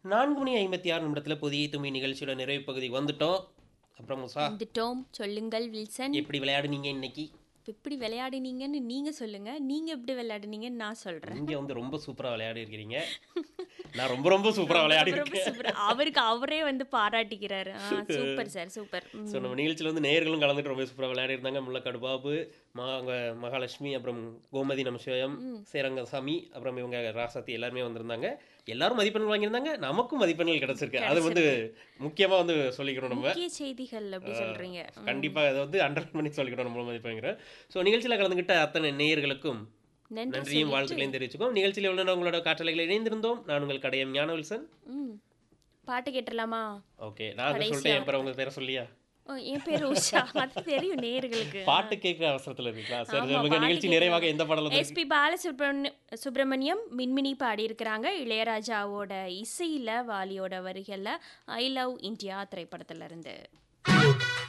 நான்கு மணி ஐம்பத்தி ஆறு நிமிடத்தில் புதிய துமி நிகழ்ச்சியோட நிறைவு பகுதிக்கு வந்துட்டோம் அப்புறம் முசா வந்துட்டோம் சொல்லுங்கள் வில்சன் எப்படி விளையாடுனீங்க இன்னைக்கு எப்படி விளையாடுனீங்கன்னு நீங்க சொல்லுங்க நீங்க எப்படி விளையாடுனீங்கன்னு நான் சொல்றேன் நீங்க வந்து ரொம்ப சூப்பரா விளையாடி இருக்கிறீங்க நான் ரொம்ப ரொம்ப சூப்பரா விளையாடி ரொம்ப இருக்கேன் சூப்பர் அவருக்கு அவரே வந்து பாராட்டிக்கிறாரு சூப்பர் சார் சூப்பர் ஸோ நம்ம நிகழ்ச்சியில் வந்து நேயர்களும் கலந்துட்டு ரொம்ப சூப்பராக விளையாடி இருந்தாங்க முள்ளக்காடு பாபு மகா அங்க மகாலட்சுமி அப்புறம் கோமதி நமசிவயம் சேரங்கசாமி அப்புறம் இவங்க ராசாத்தி எல்லாருமே வந்திருந்தாங்க எல்லாரும் மதிப்பெண்கள் வாங்கியிருந்தாங்க நமக்கும் மதிப்பெண்கள் கிடைச்சிருக்கு அது வந்து முக்கியமா வந்து சொல்லிக்கணும் நம்ம முக்கிய செய்திகள் அப்படி சொல்றீங்க கண்டிப்பா அதை வந்து அண்டர் பண்ணி சொல்லிக்கணும் நம்ம மதிப்பெண்கிறோம் ஸோ நிகழ்ச்சியில் கலந்துக்கிட்ட அத்தனை நேயர்களுக்கும் நன்றி நன்றியும் வாழ்த்துக்களையும் தெரிவிச்சுக்கோம் நிகழ்ச்சியில் உள்ள உங்களோட காற்றலைகளை இணைந்திருந்தோம் நான் உங்கள் கடையம் ஞானவில்சன் ம் பாட்டு கேட்டலாமா ஓகே நான் அதை சொல்லிட்டேன் என் பேரை உங்க பேரை சொல்லியா ஓ, என் பேர் உஷா அது தெரியும் நேர்களுக்கு பாட்டு கேட்குற அவசரத்துல இருக்கீங்களா சரி ஆமா, சொல்லுங்க பாட்டு நிகழ்ச்சி நிறைவாக எந்த பாடல வந்து எஸ்பி பாலசுப்ரமணியம் சுப்பிரமணியம் மின்மினி பாடியிருக்கிறாங்க இளையராஜாவோட இசையில வாலியோட வரிகள்ல ஐ லவ் இந்தியா திரைப்படத்துல இருந்து